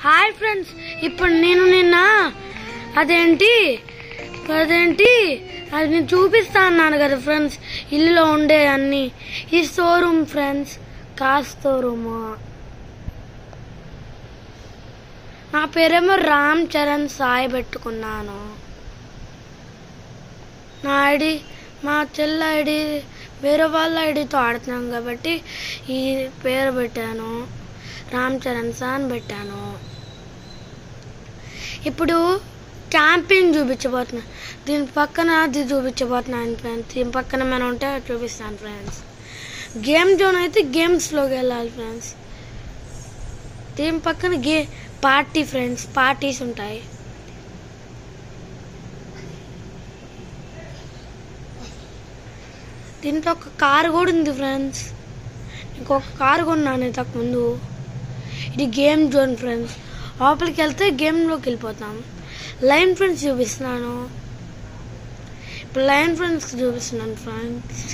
hi friends ఇప్పుడు నేను నిన్న అదేంటి అదేంటి అది నేను చూపిస్తా అన్నాను కదా ఫ్రెండ్స్ ఇల్లులో ఉండే అన్ని ఈ షోరూమ్ ఫ్రెండ్స్ కార్ షోరూమ్ నా పేరేమో రామ్ చరణ్ సాయి పెట్టుకున్నాను నా ఐడి మా చెల్ల ఐడి వేరే వాళ్ళ ఐడితో ఆడుతున్నాం కాబట్టి ఈ పేరు పెట్టాను రామ్ చరణ్ సార్ అని పెట్టాను ఇప్పుడు క్యాంపింగ్ చూపించబోతున్నా దీని పక్కన అది చూపించబోతున్నాను ఫ్రెండ్స్ దీని పక్కన మనం ఉంటే అది చూపిస్తాను ఫ్రెండ్స్ గేమ్ జోన్ అయితే గేమ్స్లోకి వెళ్ళాలి ఫ్రెండ్స్ దీని పక్కన గే పార్టీ ఫ్రెండ్స్ పార్టీస్ ఉంటాయి దీంట్లో ఒక కారు కూడా ఉంది ఫ్రెండ్స్ ఇంకొక కారు కొన్నాను ఇంతకు ముందు ఇది గేమ్ జోన్ ఫ్రెండ్స్ లోపలికి వెళ్తే గేమ్లోకి వెళ్ళిపోతాం లైన్ ఫ్రెండ్స్ చూపిస్తున్నాను ఇప్పుడు లైన్ ఫ్రెండ్స్ చూపిస్తున్నాను ఫ్రెండ్స్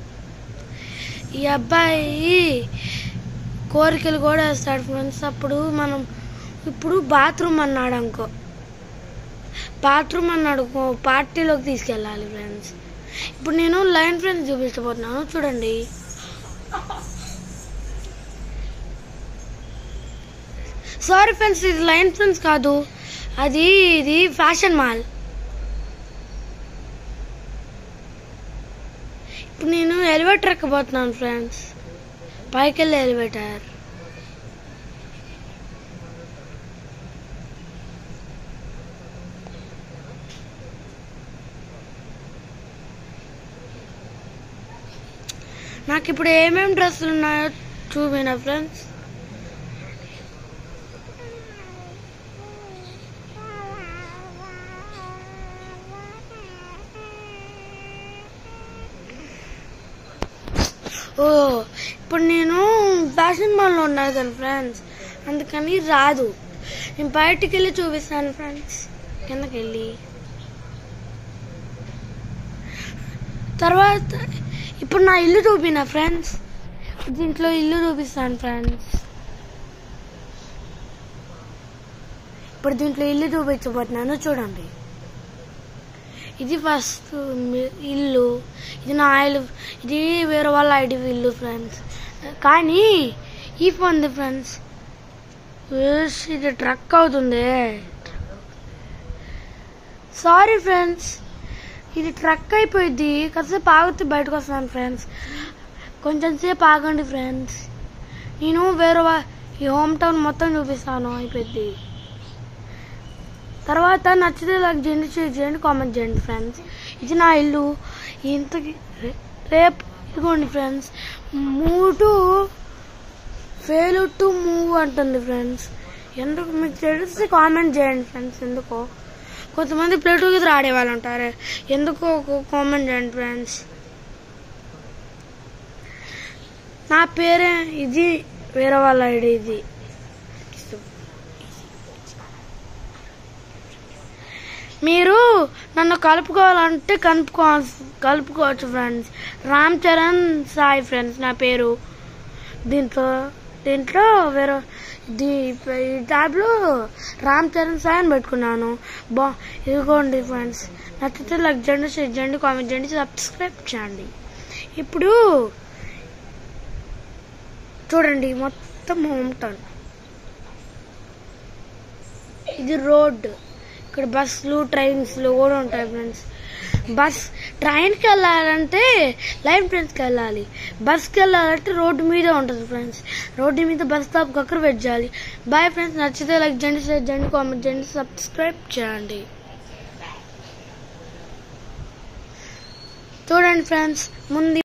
ఈ అబ్బాయి కోరికలు కూడా వేస్తాడు ఫ్రెండ్స్ అప్పుడు మనం ఇప్పుడు బాత్రూమ్ అన్నాడు అనుకో బాత్రూమ్ అన్నాడు అనుకో పార్టీలోకి తీసుకెళ్ళాలి ఫ్రెండ్స్ ఇప్పుడు నేను లైన్ ఫ్రెండ్స్ చూపించబోతున్నాను చూడండి సారీ ఫ్రెండ్స్ ఇది లైన్ ఫ్రెండ్స్ కాదు అది ఇది ఫ్యాషన్ మాల్ ఇప్పుడు నేను ఎలివేటర్ ఎక్కబోతున్నాను ఫ్రెండ్స్ పైకి వెళ్ళే ఎలివేటర్ నాకు ఇప్పుడు ఏమేమి డ్రెస్సులు ఉన్నాయో చూపినా ఫ్రెండ్స్ ఓ ఇప్పుడు నేను ఫ్యాషన్ మాల్లో ఉన్నాను కదా ఫ్రెండ్స్ అందుకని రాదు నేను బయటికి వెళ్ళి చూపిస్తాను ఫ్రెండ్స్ కిందకి వెళ్ళి తర్వాత ఇప్పుడు నా ఇల్లు చూపిన ఫ్రెండ్స్ దీంట్లో ఇల్లు చూపిస్తాను ఫ్రెండ్స్ ఇప్పుడు దీంట్లో ఇల్లు చూపించబోతున్నాను చూడండి ఇది ఫస్ట్ ఇల్లు ఇది నా ఇల్లు ఇది వేరే వాళ్ళ ఐడి ఇల్లు ఫ్రెండ్స్ కానీ ఈ ఫోన్ ఫ్రెండ్స్ ఉస్, ఇది ట్రక్ అవుతుంది సారీ ఫ్రెండ్స్ ఇది ట్రక్ అయిపోయింది కాసేపు ఆగితే బయటకు వస్తాను ఫ్రెండ్స్ కొంచెం సేపు ఆగండి ఫ్రెండ్స్ నేను వేరే వా- ఈ హోమ్ టౌన్ మొత్తం చూపిస్తాను అయిపోయింది తర్వాత నచ్చితే లైక్ చేయండి షేర్ చేయండి కామెంట్ చేయండి ఫ్రెండ్స్ ఇది నా ఇల్లు ఇంతకి రే- రేపు ఇదిగోండి ఫ్రెండ్స్ మూడు ఫెయిల్ టు మూవ్ అంటుంది ఫ్రెండ్స్ ఎందుకు మీకు తెలిస్తే కామెంట్ చేయండి ఫ్రెండ్స్ ఎందుకో కొంతమంది ప్లేట్ టుగెదర్ ఆడేవాళ్ళు ఉంటారు ఎందుకో కామెంట్ చేయండి ఫ్రెండ్స్ నా పేరే ఇది వేరే వాళ్ళ ఐడి ఇది మీరు నన్ను కలుపుకోవాలంటే కలుపుకో కలుపుకోవచ్చు ఫ్రెండ్స్ రామ్ చరణ్ సాయి ఫ్రెండ్స్ నా పేరు దీంట్లో దీంట్లో వేరే దీ ఈ ట్యాబ్లో రామ్ చరణ్ సాయి అని పెట్టుకున్నాను బా ఇదిగోండి ఫ్రెండ్స్ నచ్చితే లైక్ చేయండి షేర్ చేయండి కామెంట్ చేయండి సబ్స్క్రైబ్ చేయండి ఇప్పుడు చూడండి మొత్తం హోమ్ టౌన్ ఇది రోడ్ ఇక్కడ బస్సులు ట్రైన్స్లు కూడా ఉంటాయి ఫ్రెండ్స్ బస్ ట్రైన్కి వెళ్ళాలంటే లైన్ ఫ్రెండ్స్కి వెళ్ళాలి బస్కి వెళ్ళాలంటే రోడ్డు మీద ఉంటుంది ఫ్రెండ్స్ రోడ్డు మీద బస్ స్టాప్కి అక్కడ వెయిట్ చేయాలి బాయ్ ఫ్రెండ్స్ నచ్చితే లైక్ చేయండి షేర్ చేయండి కామెంట్ చేయండి సబ్స్క్రైబ్ చేయండి చూడండి ఫ్రెండ్స్ ముందు